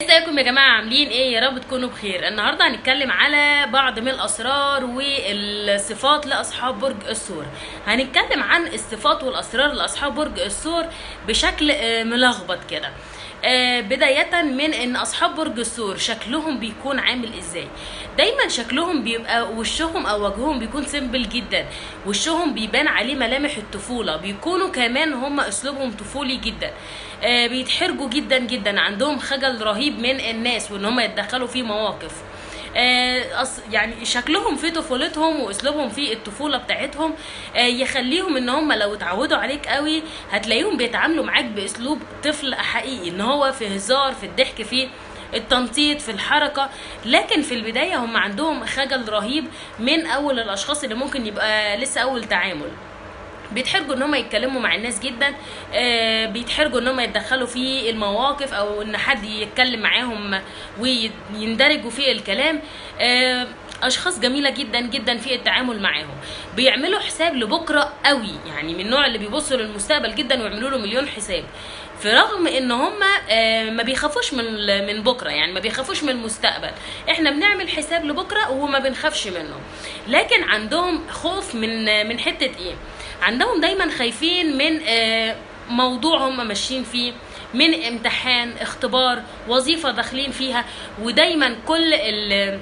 ازيكم يا جماعه عاملين ايه يا رب تكونوا بخير النهارده هنتكلم على بعض من الاسرار والصفات لاصحاب برج الثور هنتكلم عن الصفات والاسرار لاصحاب برج الثور بشكل آه، ملخبط كده آه، بداية من ان اصحاب برج الثور شكلهم بيكون عامل ازاي دايما شكلهم بيبقى وشهم او وجههم بيكون سيمبل جدا وشهم بيبان عليه ملامح الطفولة بيكونوا كمان هم اسلوبهم طفولي جدا آه، بيتحرجوا جدا جدا عندهم خجل رهيب من الناس وان هم يتدخلوا في مواقف آه، أص- يعني شكلهم في طفولتهم واسلوبهم في الطفوله بتاعتهم آه، يخليهم ان هم لو اتعودوا عليك قوي هتلاقيهم بيتعاملوا معاك باسلوب طفل حقيقي ان هو في هزار في الضحك في التنطيط في الحركة لكن في البداية هم عندهم خجل رهيب من أول الأشخاص اللي ممكن يبقى لسه أول تعامل بيتحرجوا ان هم يتكلموا مع الناس جدا آه، بيتحرجوا ان هم يتدخلوا في المواقف او ان حد يتكلم معاهم ويندرجوا في الكلام آه، اشخاص جميله جدا جدا في التعامل معاهم بيعملوا حساب لبكره قوي يعني من النوع اللي بيبصوا للمستقبل جدا ويعملوا له مليون حساب في رغم ان هم آه، ما بيخافوش من من بكره يعني ما بيخافوش من المستقبل احنا بنعمل حساب لبكره وما بنخافش منه لكن عندهم خوف من من حته ايه عندهم دايما خايفين من آه، موضوع هم ماشيين فيه من امتحان اختبار وظيفه داخلين فيها ودايما كل ال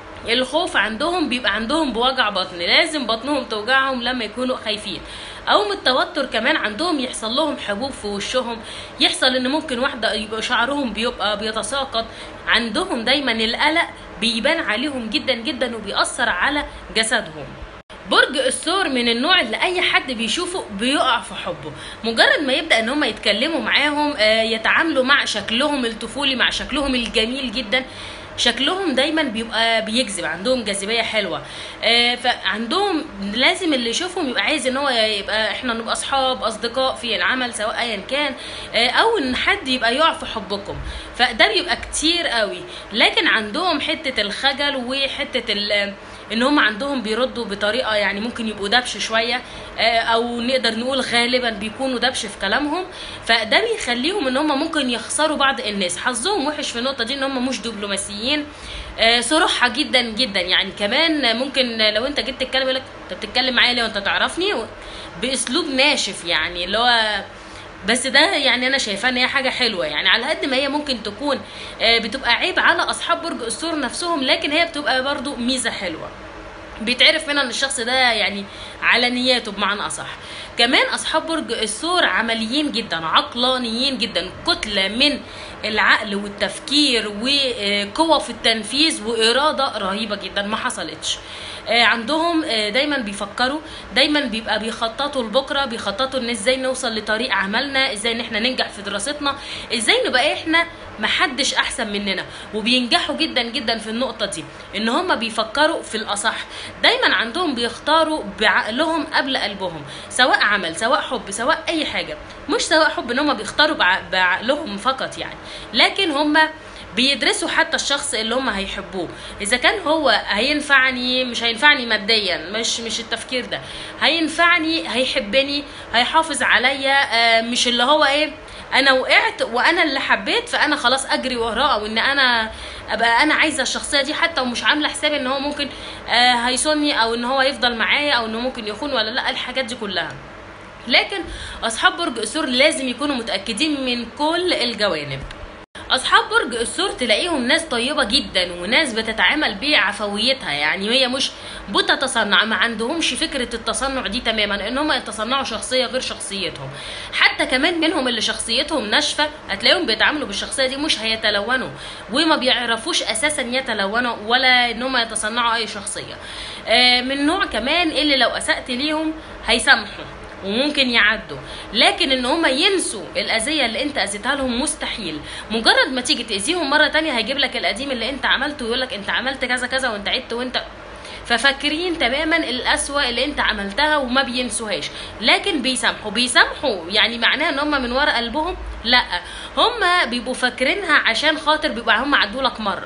الخوف عندهم بيبقى عندهم بوجع بطن لازم بطنهم توجعهم لما يكونوا خايفين او من التوتر كمان عندهم يحصل لهم حبوب في وشهم يحصل ان ممكن واحده يبقى شعرهم بيبقى بيتساقط عندهم دايما القلق بيبان عليهم جدا جدا وبيأثر على جسدهم برج الثور من النوع اللي اي حد بيشوفه بيقع في حبه مجرد ما يبدا ان هم يتكلموا معاهم آه، يتعاملوا مع شكلهم الطفولي مع شكلهم الجميل جدا شكلهم دايما بيبقى بيجذب عندهم جاذبيه حلوه آه، فعندهم لازم اللي يشوفهم يبقى عايز ان هو يبقى احنا نبقى اصحاب اصدقاء في العمل سواء ايا كان آه، او ان حد يبقى يقع في حبكم فده بيبقى كتير قوي لكن عندهم حته الخجل وحته ال ان هم عندهم بيردوا بطريقه يعني ممكن يبقوا دبش شويه آه، او نقدر نقول غالبا بيكونوا دبش في كلامهم فده بيخليهم ان هم ممكن يخسروا بعض الناس حظهم وحش في النقطه دي ان هم مش دبلوماسيين آه، صراحه جدا جدا يعني كمان ممكن لو انت جيت تتكلم يقول لك انت بتتكلم معايا ليه وانت تعرفني باسلوب ناشف يعني اللي هو بس ده يعني انا شايفاه ان هي حاجه حلوه يعني على قد ما هي ممكن تكون آه، بتبقى عيب على اصحاب برج الثور نفسهم لكن هي بتبقى برضو ميزه حلوه بيتعرف منها ان الشخص ده يعني على نياته بمعنى اصح كمان اصحاب برج الثور عمليين جدا عقلانيين جدا كتله من العقل والتفكير وقوه في التنفيذ واراده رهيبه جدا ما حصلتش آه، عندهم آه، دايما بيفكروا دايما بيبقى بيخططوا لبكره بيخططوا ان ازاي نوصل لطريق عملنا ازاي ان احنا ننجح في دراستنا ازاي نبقى احنا محدش احسن مننا وبينجحوا جدا جدا في النقطه دي ان هم بيفكروا في الاصح دايما عندهم بيختاروا بعقلهم قبل قلبهم سواء عمل سواء حب سواء اي حاجه مش سواء حب ان هم بيختاروا بع- بعقلهم فقط يعني لكن هم بيدرسوا حتى الشخص اللي هم هيحبوه اذا كان هو هينفعني مش هينفعني ماديا مش مش التفكير ده هينفعني هيحبني هيحافظ عليا آه، مش اللي هو ايه انا وقعت وانا اللي حبيت فانا خلاص اجري وراه او ان انا ابقى انا عايزه الشخصيه دي حتى ومش عامله حسابي ان هو ممكن آه، هيصوني او ان هو يفضل معايا او انه ممكن يخون ولا لا الحاجات دي كلها لكن اصحاب برج الثور لازم يكونوا متاكدين من كل الجوانب اصحاب برج الثور تلاقيهم ناس طيبه جدا وناس بتتعامل بعفويتها يعني هي مش بتتصنع ما عندهمش فكره التصنع دي تماما ان هم يتصنعوا شخصيه غير شخصيتهم حتى كمان منهم اللي شخصيتهم ناشفه هتلاقيهم بيتعاملوا بالشخصيه دي مش هيتلونوا وما بيعرفوش اساسا يتلونوا ولا ان هم يتصنعوا اي شخصيه آه، من نوع كمان اللي لو اسات ليهم هيسامحوا وممكن يعدوا لكن ان هم ينسوا الاذيه اللي انت اذيتها لهم مستحيل مجرد ما تيجي تاذيهم مره تانية هيجيب لك القديم اللي انت عملته ويقول لك انت عملت كذا كذا وانت عدت وانت ففاكرين تماما الأسوأ اللي انت عملتها وما بينسوهاش لكن بيسامحوا بيسامحوا يعني معناها ان هم من ورا قلبهم لا هم بيبقوا فاكرينها عشان خاطر بيبقى هم عدوا لك مره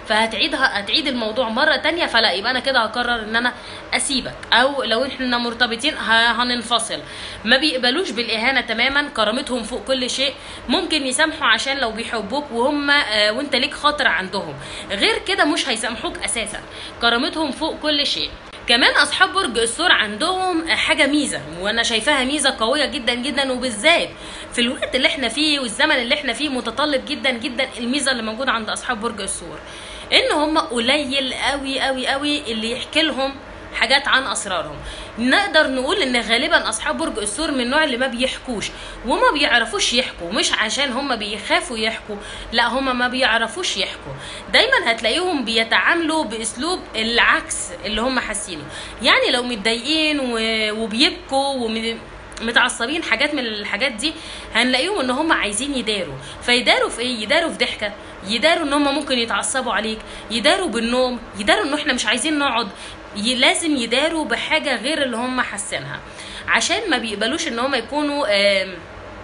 فهتعيدها هتعيد الموضوع مره تانية فلا يبقى انا كده هقرر ان انا اسيبك او لو احنا مرتبطين ه- هننفصل ما بيقبلوش بالاهانه تماما كرامتهم فوق كل شيء ممكن يسامحوا عشان لو بيحبوك وهم آه، وانت ليك خاطر عندهم غير كده مش هيسامحوك اساسا كرامتهم فوق كل شيء كمان اصحاب برج الثور عندهم حاجه ميزه وانا شايفاها ميزه قويه جدا جدا وبالذات في الوقت اللي احنا فيه والزمن اللي احنا فيه متطلب جدا جدا الميزه اللي موجوده عند اصحاب برج الثور ان هم قليل قوي قوي قوي اللي يحكي لهم حاجات عن اسرارهم نقدر نقول ان غالبا اصحاب برج الثور من النوع اللي ما بيحكوش وما بيعرفوش يحكوا مش عشان هم بيخافوا يحكوا لا هم ما بيعرفوش يحكوا دايما هتلاقيهم بيتعاملوا باسلوب العكس اللي هم حاسينه يعني لو متضايقين و- وبيبكوا وم... متعصبين حاجات من الحاجات دي هنلاقيهم ان هم عايزين يداروا فيداروا في ايه يداروا في ضحكه يداروا ان هم ممكن يتعصبوا عليك يداروا بالنوم يداروا ان احنا مش عايزين نقعد ي- لازم يداروا بحاجه غير اللي هم حاسينها عشان ما بيقبلوش ان هم يكونوا آم،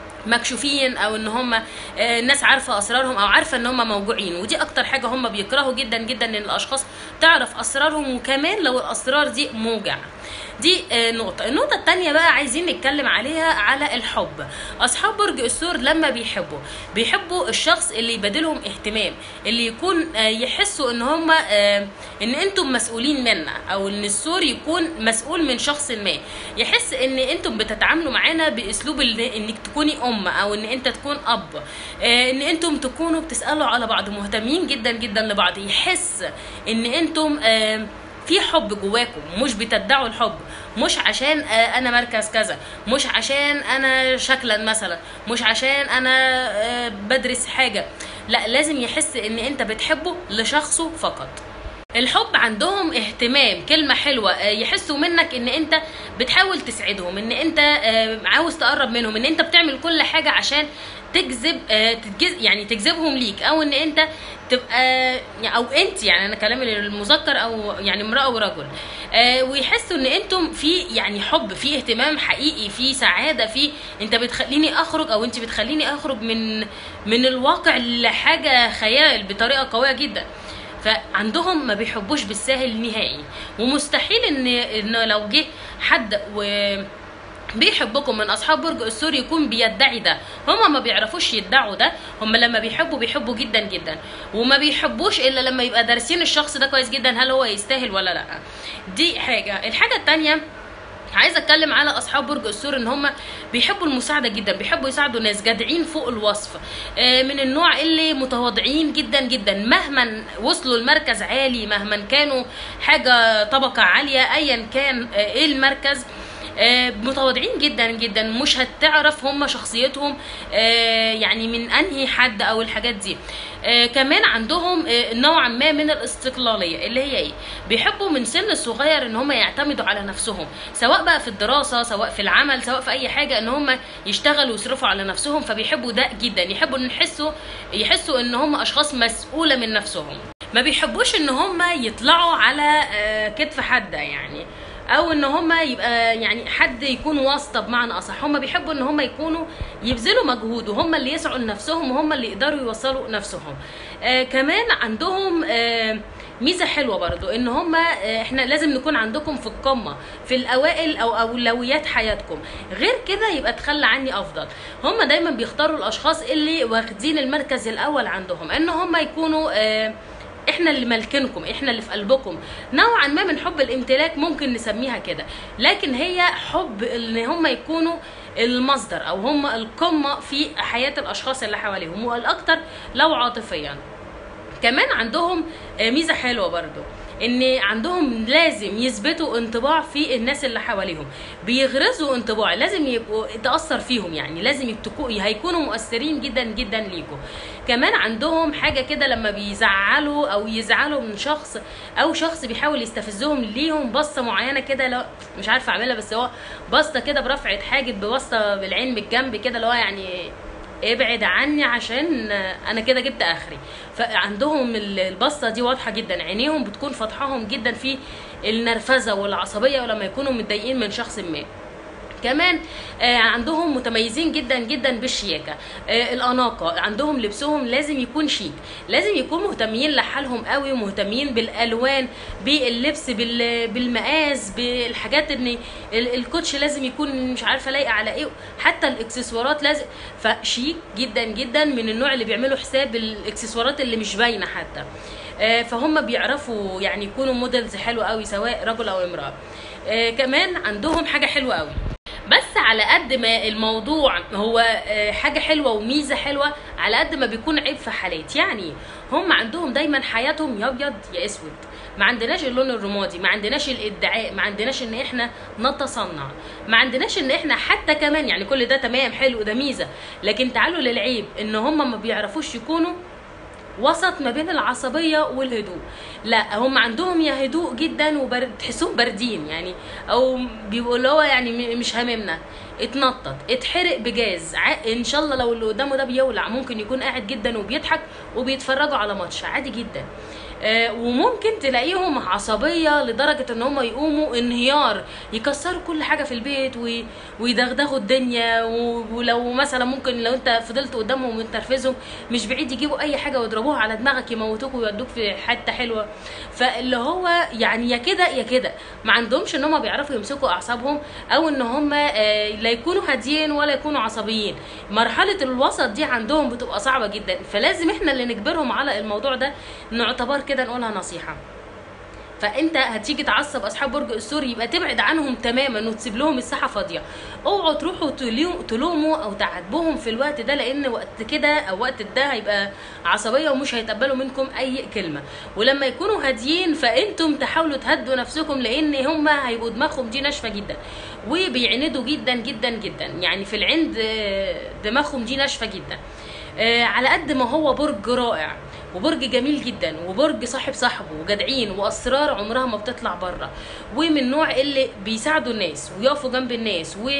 مكشوفين او ان هم آه، الناس عارفه اسرارهم او عارفه ان هم موجوعين ودي اكتر حاجه هم بيكرهوا جدا جدا ان الاشخاص تعرف اسرارهم وكمان لو الاسرار دي موجع دي آه، نقطة، النقطة التانية بقى عايزين نتكلم عليها على الحب. أصحاب برج الثور لما بيحبوا، بيحبوا الشخص اللي يبادلهم اهتمام، اللي يكون آه، يحسوا إن هما آه، إن أنتم مسؤولين منه، أو إن الثور يكون مسؤول من شخص ما، يحس إن أنتم بتتعاملوا معانا بأسلوب ال- إنك تكوني أم أو إن أنت تكون أب، آه، إن أنتم تكونوا بتسألوا على بعض مهتمين جدا جدا لبعض، يحس إن أنتم آه في حب جواكم مش بتدعوا الحب مش عشان آه، انا مركز كذا مش عشان انا شكلا مثلا مش عشان انا آه، بدرس حاجه لا لازم يحس ان انت بتحبه لشخصه فقط الحب عندهم اهتمام كلمة حلوة آه، يحسوا منك ان انت بتحاول تسعدهم ان انت آه، عاوز تقرب منهم ان انت بتعمل كل حاجة عشان تجذب آه، تجز يعني تجذبهم ليك او ان انت تبقى او انت يعني انا كلامي للمذكر او يعني امرأة ورجل آه، ويحسوا ان انتم في يعني حب في اهتمام حقيقي في سعادة في انت بتخليني اخرج او انت بتخليني اخرج من من الواقع لحاجة خيال بطريقة قوية جدا فعندهم ما بيحبوش بالساهل نهائي ومستحيل ان ان لو جه حد و بيحبكم من اصحاب برج الثور يكون بيدعي ده هما ما بيعرفوش يدعوا ده هما لما بيحبوا بيحبوا جدا جدا وما بيحبوش الا لما يبقى دارسين الشخص ده كويس جدا هل هو يستاهل ولا لا دي حاجه الحاجه التانية عايزه اتكلم على اصحاب برج الثور ان هم بيحبوا المساعده جدا بيحبوا يساعدوا الناس جدعين فوق الوصف آه، من النوع اللي متواضعين جدا جدا مهما وصلوا لمركز عالي مهما كانوا حاجه طبقه عاليه ايا كان آه، ايه المركز آه، متواضعين جدا جدا مش هتعرف هم شخصيتهم آه، يعني من انهي حد او الحاجات دي آه، كمان عندهم آه، نوعا ما من الاستقلاليه اللي هي ايه بيحبوا من سن صغير ان هم يعتمدوا على نفسهم سواء بقى في الدراسه سواء في العمل سواء في اي حاجه ان هم يشتغلوا ويصرفوا على نفسهم فبيحبوا ده جدا يحبوا ان يحسوا يحسوا ان هم اشخاص مسؤوله من نفسهم ما بيحبوش ان هم يطلعوا على آه، كتف حد يعني او ان هم يبقى يعني حد يكون واسطه بمعنى اصح هم بيحبوا ان هم يكونوا يبذلوا مجهود وهم اللي يسعوا لنفسهم وهم اللي يقدروا يوصلوا نفسهم آه كمان عندهم آه ميزه حلوه برضو ان هم آه احنا لازم نكون عندكم في القمه في الاوائل او اولويات حياتكم غير كده يبقى تخلى عني افضل هم دايما بيختاروا الاشخاص اللي واخدين المركز الاول عندهم ان هم يكونوا آه احنا اللي مالكينكم احنا اللي في قلبكم نوعا ما من حب الامتلاك ممكن نسميها كده لكن هي حب ان هم يكونوا المصدر او هم القمه في حياه الاشخاص اللي حواليهم والاكثر لو عاطفيا كمان عندهم آه، ميزه حلوه برضو ان عندهم لازم يثبتوا انطباع في الناس اللي حواليهم بيغرزوا انطباع لازم يبقوا تاثر فيهم يعني لازم يبتكوا هيكونوا مؤثرين جدا جدا ليكوا كمان عندهم حاجه كده لما بيزعلوا او يزعلوا من شخص او شخص بيحاول يستفزهم ليهم بصه معينه كده لو مش عارفه اعملها بس هو بصه كده برفعه حاجب ببصه بالعين من الجنب كده اللي هو يعني ابعد عني عشان انا كده جبت اخري فعندهم البصه دي واضحه جدا عينيهم بتكون فاتحاهم جدا في النرفزه والعصبيه ولما يكونوا متضايقين من شخص ما كمان آه، عندهم متميزين جدا جدا بالشياكه آه، الاناقه عندهم لبسهم لازم يكون شيك لازم يكون مهتمين لحالهم قوي ومهتمين بالالوان باللبس بال- بالمقاس بالحاجات ان ال- الكوتش لازم يكون مش عارفه لايقه على ايه حتى الاكسسوارات لازم فشيك جدا جدا من النوع اللي بيعملوا حساب الاكسسوارات اللي مش باينه حتى آه، فهم بيعرفوا يعني يكونوا موديلز حلو قوي سواء رجل او امراه آه، كمان عندهم حاجه حلوه قوي بس على قد ما الموضوع هو آه، حاجة حلوة وميزة حلوة على قد ما بيكون عيب في حالات يعني هم عندهم دايما حياتهم يا ابيض يا اسود ما عندناش اللون الرمادي ما عندناش الادعاء ما عندناش ان احنا نتصنع ما عندناش ان احنا حتى كمان يعني كل ده تمام حلو ده ميزة لكن تعالوا للعيب ان هم ما بيعرفوش يكونوا وسط ما بين العصبية والهدوء لا هم عندهم يا هدوء جدا وبرد تحسوهم باردين يعني او بيبقوا اللي هو يعني م- مش هاممنا اتنطط اتحرق بجاز ع- ان شاء الله لو اللي قدامه ده بيولع ممكن يكون قاعد جدا وبيضحك وبيتفرجوا على ماتش عادي جدا آه، وممكن تلاقيهم عصبية لدرجة ان هم يقوموا انهيار يكسروا كل حاجة في البيت وي- ويدغدغوا الدنيا و- ولو مثلا ممكن لو انت فضلت قدامهم وتنرفزهم مش بعيد يجيبوا اي حاجة ويضربوها على دماغك يموتوك ويودوك في حتة حلوة فاللي هو يعني يا كده يا كده ما عندهمش ان هم بيعرفوا يمسكوا اعصابهم او ان هم آه، لا يكونوا هاديين ولا يكونوا عصبيين مرحلة الوسط دي عندهم بتبقى صعبة جدا فلازم احنا اللي نجبرهم على الموضوع ده نعتبر كده نقولها نصيحة فانت هتيجي تعصب اصحاب برج السور يبقى تبعد عنهم تماما وتسيب لهم الساحه فاضيه اوعوا تروحوا تليو- تلوموا او تعاتبوهم في الوقت ده لان وقت كده او وقت ده هيبقى عصبيه ومش هيتقبلوا منكم اي كلمه ولما يكونوا هاديين فانتم تحاولوا تهدوا نفسكم لان هم هيبقوا دماغهم دي ناشفه جدا وبيعندوا جدا جدا جدا يعني في العند آه، دماغهم دي ناشفه جدا آه، على قد ما هو برج رائع وبرج جميل جدا وبرج صاحب صاحبه وجدعين واسرار عمرها ما بتطلع بره ومن النوع اللي بيساعدوا الناس ويقفوا جنب الناس و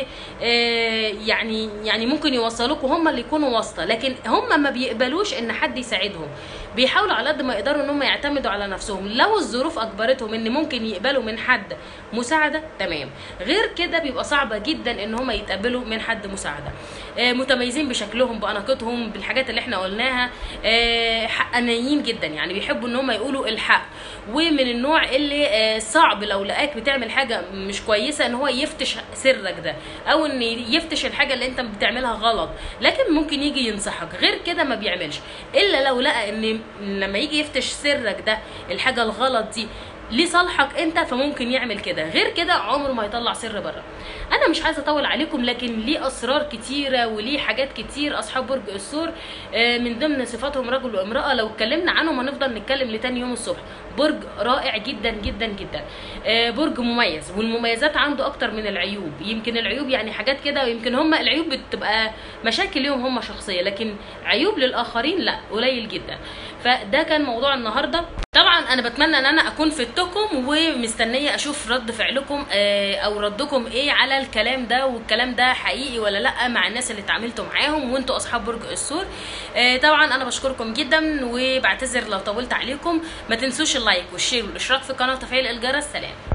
آه، يعني يعني ممكن يوصلوكوا هم اللي يكونوا واسطه لكن هم ما بيقبلوش ان حد يساعدهم بيحاولوا على قد ما يقدروا ان هم يعتمدوا على نفسهم لو الظروف اجبرتهم ان ممكن يقبلوا من حد مساعده تمام غير كده بيبقى صعبه جدا ان هم يتقبلوا من حد مساعده آه، متميزين بشكلهم باناقتهم بالحاجات اللي احنا قلناها آه، حقانيين جدا يعني بيحبوا ان هم يقولوا الحق ومن النوع اللي آه، صعب لو لقاك بتعمل حاجه مش كويسه ان هو يفتش سرك ده او ان يفتش الحاجه اللي انت بتعملها غلط لكن ممكن يجي ينصحك غير كده ما بيعملش الا لو لقى ان لما يجي يفتش سرك ده الحاجه الغلط دي لصالحك انت فممكن يعمل كده غير كده عمره ما يطلع سر بره انا مش عايزه اطول عليكم لكن ليه اسرار كتيره وليه حاجات كتير اصحاب برج الثور آه، من ضمن صفاتهم رجل وامراه لو اتكلمنا عنهم هنفضل نتكلم لتاني يوم الصبح برج رائع جدا جدا جدا آه، برج مميز والمميزات عنده اكتر من العيوب يمكن العيوب يعني حاجات كده ويمكن هم العيوب بتبقى مشاكل ليهم هم شخصيه لكن عيوب للاخرين لا قليل جدا فده كان موضوع النهارده طبعا انا بتمنى ان انا اكون فدتكم ومستنيه اشوف رد فعلكم آه، او ردكم ايه على الكلام ده والكلام ده حقيقي ولا لا مع الناس اللي اتعاملتوا معاهم وانتوا اصحاب برج الثور آه، طبعا انا بشكركم جدا وبعتذر لو طولت عليكم ما تنسوش اللايك والشير والاشتراك في القناه وتفعيل الجرس سلام